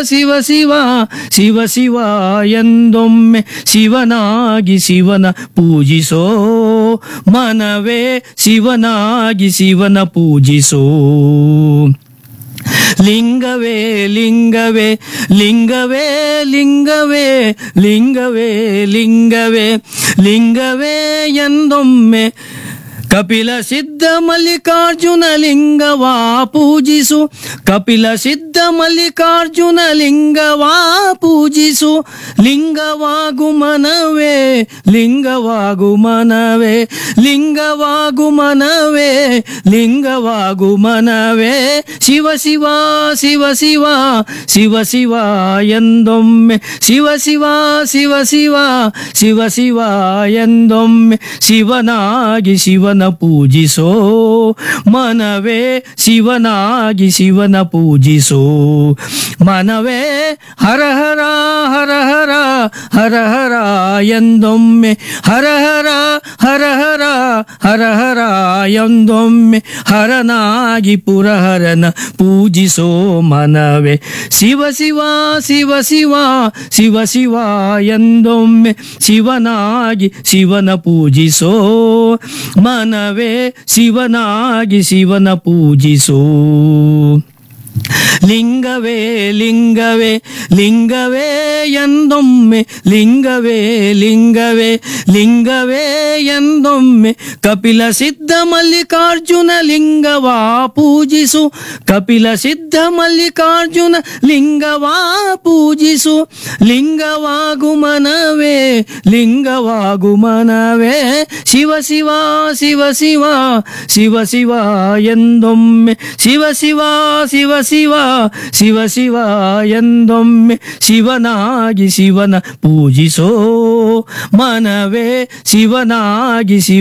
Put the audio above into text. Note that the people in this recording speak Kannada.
ಶಿವ ಶಿವ ಶಿವ ಶಿವ ಎಂದೊಮ್ಮೆ ಶಿವನಾಗಿ ಶಿವನ ಪೂಜಿಸೋ ಮನವೇ ಶಿವನಾಗಿ ಶಿವನ ಪೂಜಿಸೋ ಲಿಂಗವೇ ಲಿಂಗವೇ ಲಿಂಗವೇ ಲಿಂಗವೇ ಲಿಂಗವೇ ಲಿಂಗವೇ ಲಿಂಗವೇ ಎಂದೊಮ್ಮೆ ಕಪಿಲ ಸಿದ್ಧ ಮಲ್ಲಿಕಾರ್ಜುನ ಲಿಂಗವಾ ಪೂಜಿಸು ಕಪಿಲ ಸಿದ್ಧ ಮಲ್ಲಿಕಾರ್ಜುನ ಲಿಂಗವಾ ಪೂಜಿಸು ಲಿಂಗವಾಗು ಮನವೇ ಲಿಂಗವಾಗು ಮನವೇ ಲಿಂಗವಾಗು ಮನವೇ ಲಿಂಗವಾಗು ಮನವೇ ಶಿವ ಶಿವ ಶಿವ ಶಿವ ಶಿವ ಶಿವ ಎಂದೊಮ್ಮೆ ಶಿವ ಶಿವ ಶಿವ ಶಿವ ಶಿವ ಶಿವ ಎಂದೊಮ್ಮೆ ಶಿವನಾಗಿ ಶಿವನ ಪೂಜಿಸೋ ಮನವೇ ಶಿವನಾಗಿ ಶಿವನ ಪೂಜಿಸೋ ಮನವೇ ಹರ ಹರ ಹರ ಹರ ಹರ ಹರ ಎಂದೊಮ್ಮೆ ಹರ ಹರ ಹರ ಹರ ಹರ ಹರ ಎಂದೊಮ್ಮೆ ಹರನಾಗಿ ಪುರಹರನ ಪೂಜಿಸೋ ಮನವೇ ಶಿವ ಶಿವ ಶಿವ ಶಿವ ಶಿವ ಶಿವ ಎಂದೊಮ್ಮೆ ಶಿವನಾಗಿ ಶಿವನ ಪೂಜಿಸೋ ಮನವೇ ಶಿವನಾಗಿ ಶಿವನ ಪೂಜಿಸೋ ಲಿಂಗವೇ ಲಿಂಗವೇ ಲಿಂಗವೇ ಎಂದೊಮ್ಮೆ ಲಿಂಗವೇ ಲಿಂಗವೇ ಲಿಂಗವೇ ಎಂದೊಮ್ಮೆ ಕಪಿಲ ಸಿದ್ಧ ಮಲ್ಲಿಕಾರ್ಜುನ ಲಿಂಗವಾ ಪೂಜಿಸು ಕಪಿಲ ಸಿದ್ಧ ಮಲ್ಲಿಕಾರ್ಜುನ ಲಿಂಗವಾ ಪೂಜಿಸು ಲಿಂಗವಾಗು ಮನವೇ ಲಿಂಗವಾಗು ಮನವೇ ಶಿವ ಶಿವ ಶಿವ ಶಿವ ಶಿವ ಶಿವ ಎಂದೊಮ್ಮೆ ಶಿವ ಶಿವ ಶಿವ ಶಿವ ಶಿವ ಶಿವ ಎಂದೊಮ್ಮೆ ಶಿವನಾಗಿ ಶಿವನ ಪೂಜಿಸೋ ಮನವೇ ಶಿವನಾಗಿ ಶಿವ